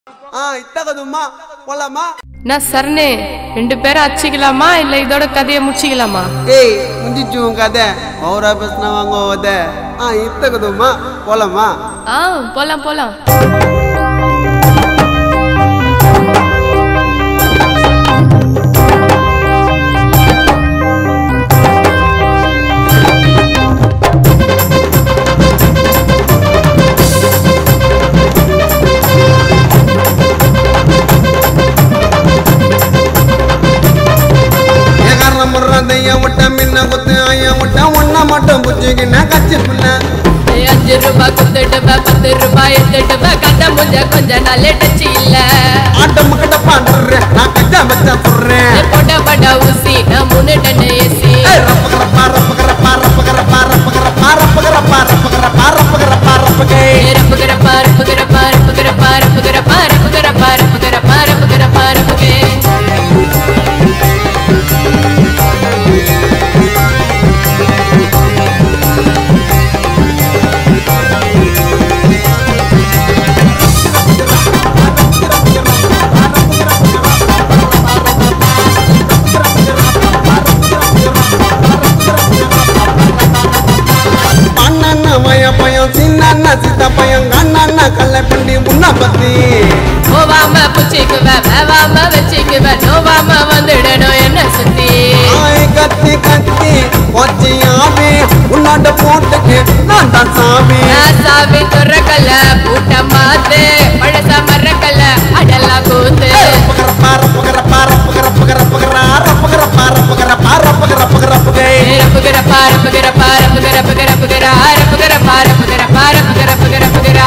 ஆ இத்தகதுமா போலாமா நான் சரணே ரெண்டு பேரும் அச்சிக்கலாமா இல்ல இதோட கதையை முடிச்சிக்கலாமா ஏய் முடிஞ்சிச்சு உன் கதை ஓவரா பேசினா வாங்க ஓத ஆ இத்தகதுமா போலாமா ஆ போலாம் போலாம் ஏகார முறாதைய விட்ட மின்ன குத்து ஐயா விட்ட ஒன்ன மட்டும் புச்சுக்கின கச்சி புண்ண ஏய், அஞ்சு ரூபாய் குத்துடுவ பத்து ரூபாய் எடுத்துடுவ கதை முஞ்ச கொஞ்ச நாள் டச்சு இல்ல ஆட்டம் கிட்ட பாண்டுறேன் நான் கச்சா பச்சா சொல்றேன் ஏய், போட பட ஊசி நான் மூணு டன் ஏசி ஏய், ரப்பகர பாரப்பகர பாரப்பகர பாரப்பகர பாரப்பகர பாரப்பகர பாரப்பகர பாரப்பகை ரப்புகிற பாரு புகிற பாரு புகிற பாரு புகிற பாரு புகிற பாரு புகிற பாரு புகிற பாரு புகே அண்ணன் வய பயம் சின்ன சித்த பயம் கண்ணண்ண கல்லை பண்ணி உன்ன பத்தி போவாம புச்சிக்குவ வேவாம வச்சுக்குவ நோவாம வந்துடணும் என்ன சுத்தி ஆய் கத்தி கத்தி கொச்சியாவே உன்னாண்ட போட்டுக்கு நான் தான் சாமி சாவி துறக்கல பூட்ட மாத்து பழச மறக்கல அடலாம் கூத்து பகர பார பகர பார பகர பகர பகர ஆர பகர பார பகர பார பகர பகர பகை புகிற பாரு புகிற பாரு புகிற புகிற புகிற ஆறு புகிற பாரு புகிற பாரு புகிற புகிற புகிற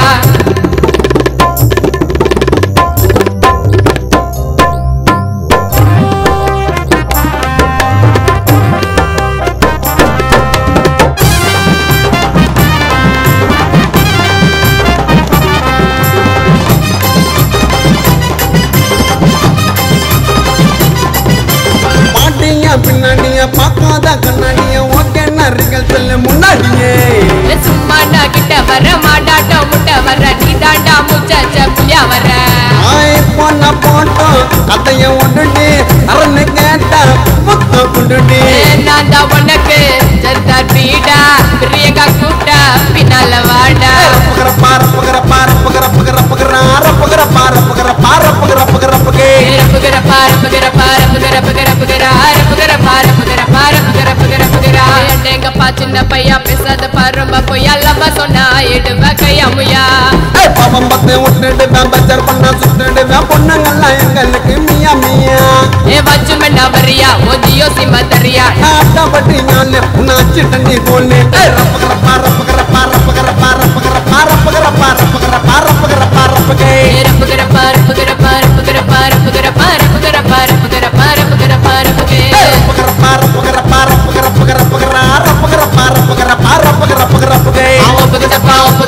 மாட்டிய பின்னாடிய பார்க்காத கண்ணாடிய ஓகே நரிகள் செல்ல முன்னாடியே சும்மா நான் கிட்ட வர மாட்டாட்டம் முட்டை வர நீ தாண்டா முச்சாச்ச புளியா வர ஆய் பொண்ண போட்டோம் கதைய ஒண்ணுடி அரண்ணு கேட்ட முத்தம் குண்டுடி நான் தான் உனக்கு சர்தார் பீடா பிரியங்கா கூட்டா பின்னால வாடா பகர பார பகர பார பகர பகர பகர ஆர பகர பார பகர பார பகர பகர பகை புகிற பாரு புகிற பாரு புகிற புகிற புகிற ஆறு புகிற பாரு புகிற பாரு புகிற புகிற புகிற எங்கப்பா சின்ன பையா பேசாத பாரு ரொம்ப பொய்யா லம்ப சொன்னா எடுவ கையாமுயா ஏய், பாவம் பத்து விட்டுடுவேன் பச்சர் பண்ண சுட்டுடுவேன் பொண்ணுங்கெல்லாம் எங்களுக்கு மியா மியா ஏ வச்சு மண்ணா வரியா ஓதியோ சிம்ம தரியா ஆட்டப்பட்டி நாலு உன்னாச்சு தண்ணி கோலு பகர பார பகர பார பகர பார பகர பார பகர பார பகர பார பகர பார பகை புகிற பாரு புகிற பாரு புகிற பாரு புகிற பாரு புகிற பாரு புகிற பாரு புகிற பாரு புகே பகர பார பகர பார பகர பகர பகர ஆர பகர பார பகர பார பகர பகர பகை அவ புகிற பாவ